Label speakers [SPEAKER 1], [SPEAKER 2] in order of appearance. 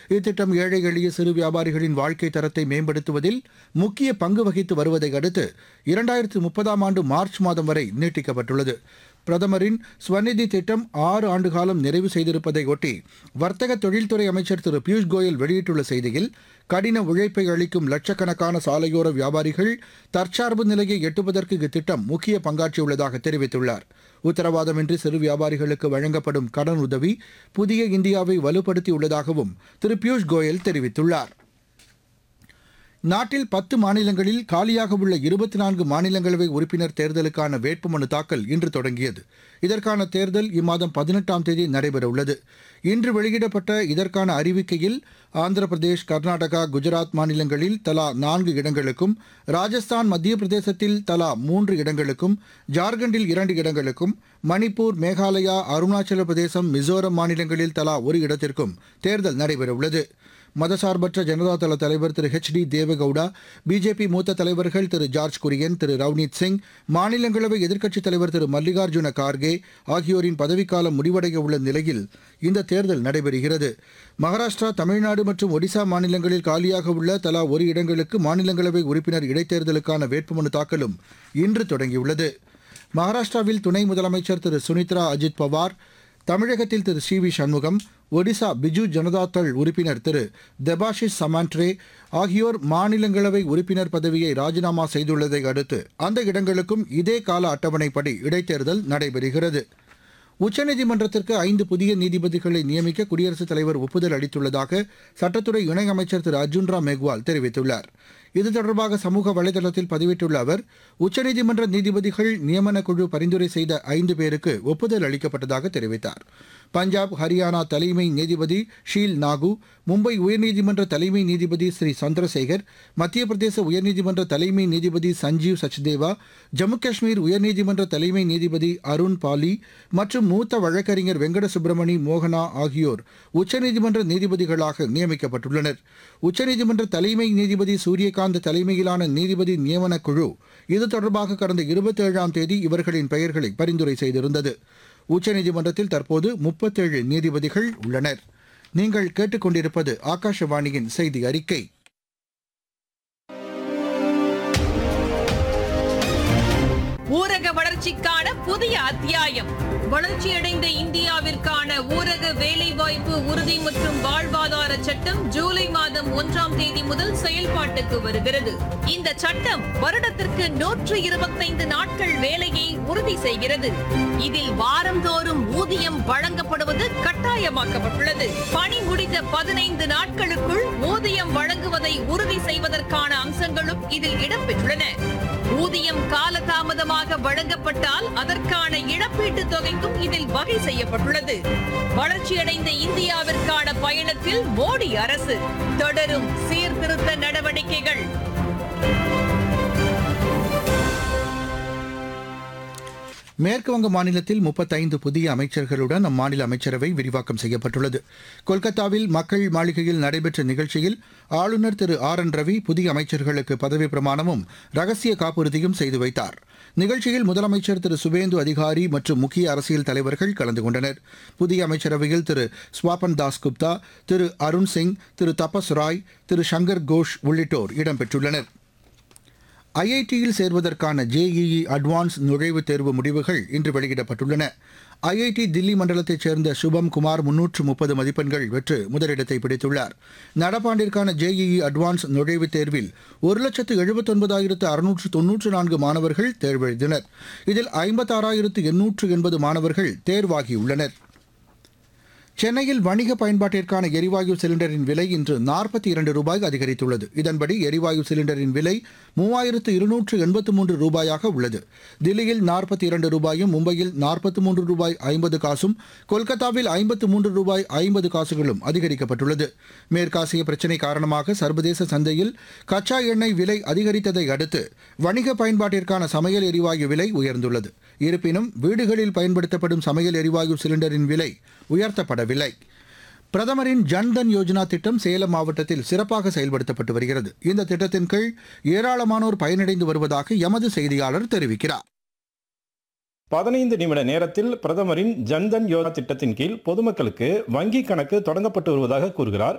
[SPEAKER 1] இத்திட்டம் ஏழை எளிய சிறு வியாபாரிகளின் வாழ்க்கை தரத்தை மேம்படுத்துவதில் முக்கிய பங்கு வகித்து வருவதை அடுத்து இரண்டாயிரத்து முப்பதாம் ஆண்டு மார்ச் மாதம் வரை நீட்டிக்கப்பட்டுள்ளது பிரதமரின் ஸ்வநிதி திட்டம் ஆறு ஆண்டு காலம் நிறைவு செய்திருப்பதை ஒட்டி வர்த்தக தொழில்துறை அமைச்சர் திரு பியூஷ் கோயல் வெளியிட்டுள்ள செய்தியில் கடின உழைப்பை அளிக்கும் லட்சக்கணக்கான சாலையோர வியாபாரிகள் தற்சார்பு நிலையை எட்டுவதற்கு இத்திட்டம் முக்கிய பங்காற்றியுள்ளதாக தெரிவித்துள்ளார் உத்தரவாதமின்றி சிறு வியாபாரிகளுக்கு வழங்கப்படும் கடன் உதவி புதிய இந்தியாவை வலுப்படுத்தியுள்ளதாகவும் திரு பியூஷ் கோயல் தெரிவித்துள்ளார் நாட்டில் பத்து மாநிலங்களில் காலியாக உள்ள இருபத்தி நான்கு மாநிலங்களவை உறுப்பினர் தேர்தலுக்கான வேட்புமனு தாக்கல் இன்று தொடங்கியது இதற்கான தேர்தல் இம்மாதம் பதினெட்டாம் தேதி நடைபெறவுள்ளது இன்று வெளியிடப்பட்ட இதற்கான அறிவிக்கையில் ஆந்திர பிரதேஷ் கர்நாடகா குஜராத் மாநிலங்களில் தலா நான்கு இடங்களுக்கும் ராஜஸ்தான் மத்திய பிரதேசத்தில் தலா மூன்று இடங்களுக்கும் ஜார்க்கண்டில் இரண்டு இடங்களுக்கும் மணிப்பூர் மேகாலயா அருணாச்சல பிரதேசம் மிசோரம் மாநிலங்களில் தலா ஒரு இடத்திற்கும் தேர்தல் நடைபெறவுள்ளது மதசார்பற்ற ஜனதாதள தலைவர் திரு ஹெச் டி தேவகவுடா பிஜேபி மூத்த தலைவர்கள் திரு ஜார்ஜ் குரியன் திரு ரவ்னீத் சிங் மாநிலங்களவை எதிர்க்கட்சித் தலைவர் திரு மல்லிகார்ஜுன கார்கே ஆகியோரின் பதவிக்காலம் முடிவடைய உள்ள நிலையில் இந்த தேர்தல் நடைபெறுகிறது மகாராஷ்டிரா தமிழ்நாடு மற்றும் ஒடிசா மாநிலங்களில் காலியாக உள்ள தலா ஒரு இடங்களுக்கு மாநிலங்களவை உறுப்பினர் இடைத்தேர்தலுக்கான வேட்புமனு தாக்கலும் இன்று தொடங்கியுள்ளது மகாராஷ்டிராவில் துணை முதலமைச்சர் திரு சுனித்ரா அஜித் பவார் தமிழகத்தில் திரு சி வி சண்முகம் ஒடிசா பிஜு ஜனதாதள் உறுப்பினர் திரு தெபாஷிஸ் சமாண்ட்ரே ஆகியோர் மாநிலங்களவை உறுப்பினர் பதவியை ராஜினாமா செய்துள்ளதை அடுத்து அந்த இடங்களுக்கும் இதே கால அட்டவணைப்படி இடைத்தேர்தல் நடைபெறுகிறது உச்சநீதிமன்றத்திற்கு ஐந்து புதிய நீதிபதிகளை நியமிக்க குடியரசுத் தலைவர் ஒப்புதல் அளித்துள்ளதாக சட்டத்துறை இணையமைச்சர் திரு அர்ஜுன் ராம் மேக்வால் தெரிவித்துள்ளார் இது தொடர்பாக சமூக வலைதளத்தில் பதிவிட்டுள்ள அவர் உச்சநீதிமன்ற நீதிபதிகள் நியமன குழு பரிந்துரை செய்த ஐந்து பேருக்கு ஒப்புதல் அளிக்கப்பட்டதாக தெரிவித்தார் பஞ்சாப் ஹரியானா தலைமை நீதிபதி ஷீல் நாகு மும்பை உயர்நீதிமன்ற தலைமை நீதிபதி ஸ்ரீ சந்திரசேகர் மத்திய பிரதேச உயர்நீதிமன்ற தலைமை நீதிபதி சஞ்சீவ் சச்தேவா ஜம்மு காஷ்மீர் உயர்நீதிமன்ற தலைமை நீதிபதி அருண் பாலி மற்றும் மூத்த வழக்கறிஞர் வெங்கட சுப்பிரமணி மோகனா ஆகியோர் உச்சநீதிமன்ற நீதிபதிகளாக நியமிக்கப்பட்டுள்ளனர் உச்சநீதிமன்ற தலைமை நீதிபதி சூரியகாந்த் தலைமையிலான நீதிபதி நியமன குழு இது தொடர்பாக கடந்த இருபத்தேழாம் தேதி இவர்களின் பெயர்களை பரிந்துரை செய்திருந்தது உச்சநீதிமன்றத்தில் தற்போது முப்பத்தேழு நீதிபதிகள் உள்ளனர் நீங்கள் கேட்டுக்கொண்டிருப்பது ஆகாஷவாணியின் செய்தி அறிக்கை
[SPEAKER 2] ஊரக வளர்ச்சிக்கான புதிய அத்தியாயம் வளர்ச்சியடைந்த இந்தியாவிற்கான ஊரக வேலைவாய்ப்பு உறுதி மற்றும் வாழ்வாதார சட்டம் ஜூலை மாதம் ஒன்றாம் தேதி முதல் செயல்பாட்டுக்கு வருகிறது இந்த சட்டம் வருடத்திற்கு நூற்று இருபத்தைந்து நாட்கள் வேலையை உறுதி செய்கிறது இதில் வாரந்தோறும் ஊதியம் வழங்கப்படுவது கட்டாயமாக்கப்பட்டுள்ளது பணி முடிந்த பதினைந்து நாட்களுக்குள் ஊதியம் வழங்குவதை உறுதி செய்வதற்கான அம்சங்களும் இதில் இடம்பெற்றுள்ளன ஊதியம் காலதாமதமாக வழங்கப்பட்டால் அதற்கான இழப்பீட்டுத் தொகைக்கும் இதில் வகை செய்யப்பட்டுள்ளது வளர்ச்சியடைந்த இந்தியாவிற்கான பயணத்தில் மோடி அரசு தொடரும் சீர்திருத்த நடவடிக்கைகள்
[SPEAKER 1] மேற்குவங்க மாநிலத்தில் முப்பத்தைந்து புதிய அமைச்சர்களுடன் அம்மாநில அமைச்சரவை விரிவாக்கம் செய்யப்பட்டுள்ளது கொல்கத்தாவில் மக்கள் மாளிகையில் நடைபெற்ற நிகழ்ச்சியில் ஆளுநர் திரு ஆர் என் ரவி புதிய அமைச்சர்களுக்கு பதவி பிரமாணமும் ரகசிய காப்புறுதியும் செய்து வைத்தார் நிகழ்ச்சியில் முதலமைச்சர் திரு சுவேந்து அதிகாரி மற்றும் முக்கிய அரசியல் தலைவர்கள் கலந்து கொண்டனர் புதிய அமைச்சரவையில் திரு ஸ்வாபன் தாஸ் குப்தா திரு அருண் சிங் திரு தபஸ் ராய் திரு சங்கர் கோஷ் உள்ளிட்டோர் இடம்பெற்றுள்ளனர் ஐஐடியில் சேர்வதற்கான ஜேஇஇ அட்வான்ஸ் நுழைவுத் தேர்வு முடிவுகள் இன்று வெளியிடப்பட்டுள்ளன ஐஐடி தில்லி மண்டலத்தைச் சேர்ந்த சுபம் குமார் முன்னூற்று முப்பது மதிப்பெண்கள் பெற்று முதலிடத்தை பிடித்துள்ளார் நடப்பாண்டிற்கான ஜேஇஇ அட்வான்ஸ் நுழைவுத் தேர்வில் ஒரு லட்சத்து எழுபத்தொன்பதாயிரத்து அறுநூற்று தொன்னூற்று நான்கு மாணவர்கள் தேர்வெழுதினர் இதில் ஐம்பத்தாறாயிரத்து எண்ணூற்று எண்பது மாணவர்கள் தேர்வாகியுள்ளனர் சென்னையில் வணிக பயன்பாட்டிற்கான எரிவாயு சிலிண்டரின் விலை இன்று நாற்பத்தி இரண்டு ரூபாய் அதிகரித்துள்ளது இதன்படி எரிவாயு சிலிண்டரின் விலை மூவாயிரத்து இருநூற்று எண்பத்து மூன்று ரூபாயாக உள்ளது தில்லியில் நாற்பத்தி இரண்டு ரூபாயும் மும்பையில் நாற்பத்தி மூன்று ரூபாய் ஐம்பது காசும் கொல்கத்தாவில் ஐம்பத்து மூன்று ரூபாய் ஐம்பது காசுகளும் அதிகரிக்கப்பட்டுள்ளது மேற்காசிய பிரச்சினை காரணமாக சர்வதேச சந்தையில் கச்சா எண்ணெய் விலை அதிகரித்ததை அடுத்து வணிக பயன்பாட்டிற்கான சமையல் எரிவாயு விலை உயர்ந்துள்ளது இருப்பினும் வீடுகளில் பயன்படுத்தப்படும் சமையல் எரிவாயு சிலிண்டரின் விலை உயர்த்தப்படவில்லை பிரதமரின் ஜன்தன் யோஜனா திட்டம் சேலம் மாவட்டத்தில் சிறப்பாக செயல்படுத்தப்பட்டு வருகிறது இந்த திட்டத்தின் கீழ் ஏராளமானோர் பயனடைந்து வருவதாக எமது செய்தியாளர் தெரிவிக்கிறார்
[SPEAKER 3] பதினைந்து நிமிட நேரத்தில் பிரதமரின் ஜன்தன் யோஜனா திட்டத்தின் கீழ் பொதுமக்களுக்கு வங்கி கணக்கு தொடங்கப்பட்டு வருவதாக கூறுகிறார்